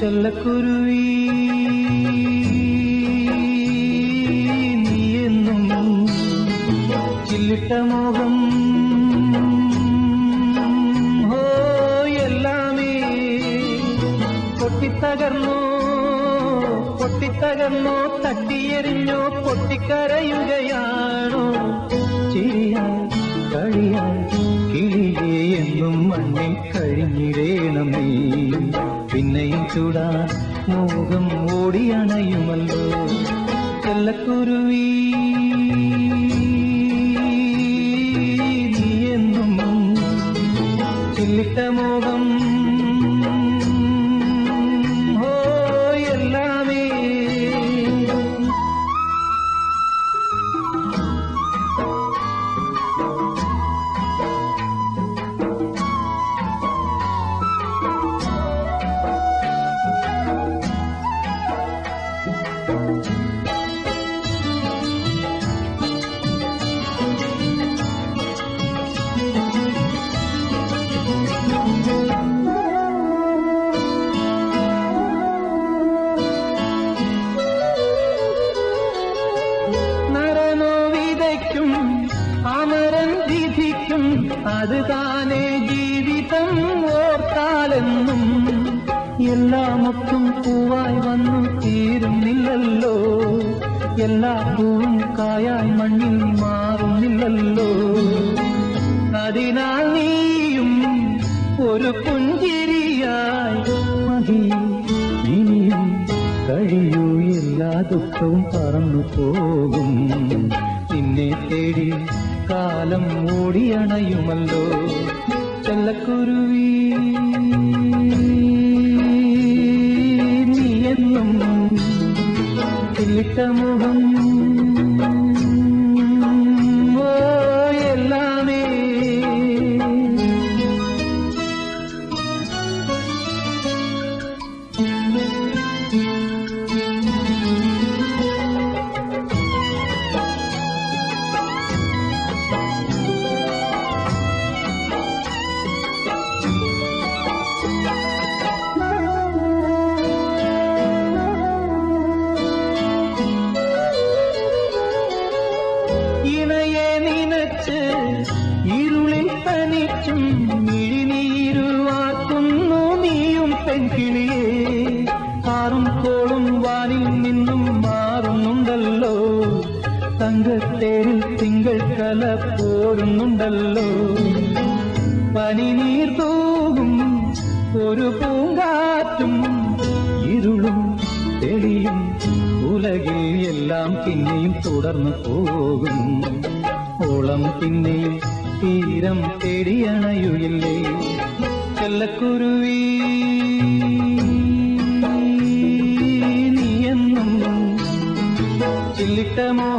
ചെല്ലക്കുരുവി നീയെന്നും ചില്ലിട്ട മോഹം ഹോ എല്ലാമേ പൊട്ടിത്തകർന്നോ പൊട്ടിത്തകർന്നോ തട്ടിയെറിഞ്ഞോ പൊട്ടിക്കരയുകയാണോ ചിരിയായി കളിയായി കിളിയെ എന്നും മണ്ണിൽ കഴിഞ്ഞിടേണം നീ പിന്നെയും ചൂടാൻ മോഹം ഓടിയണയുമല്ലോ ചെല്ലക്കുരുവി നീയെന്നും ചില്ലിട്ട മോഹം ഹോ എല്ലാമേ നരനോ വിതയ്ക്കും അമരൻ വിധിക്കും അത് താനേ ജീവിതം ഓർത്താലെന്നും എല്ലാമൊത്തും പൂവായി വന്നു തീരുന്നില്ലല്ലോ എല്ലാ പൂവും കായായി മണ്ണിൽ മാറുന്നില്ലല്ലോ അതിനാൽ നീയും ഒരു പുഞ്ചിരിയായി മഹിയിൽ ഇനിയും കഴിയൂ എല്ലാ ദുഃഖവും പറന്നു പോകും നിന്നെ തേടി കാലം ഓടിയണയുമല്ലോ ചെല്ലക്കുരുവി നീയെന്നും ചില്ലിട്ട മുഖം ഓ എല്ലാമേ ഇണയെ നിനച്ച് ഇരുളിൽ തനിച്ചും മിഴിനീരുവാക്കുന്നു നീയും പെൺകിളിയെ ആറും കോളും വാനിൽ നിന്നും മാറുന്നുണ്ടല്ലോ തങ്കത്തേരിൽ തിങ്കൾ കല പോരുന്നുണ്ടല്ലോ പനിനീർ തൂകും ഒരു പൂങ്കാറ്റും ഇരുളും തെളിയും ഉലകിൽ എല്ലാം പിന്നെയും തുടർന്നു പോകും ഓളം പിന്നെയും തീരം തേടിയണയുകില്ലേ ചെല്ലക്കുരുവി നീയെന്നും ചില്ലിട്ട മോ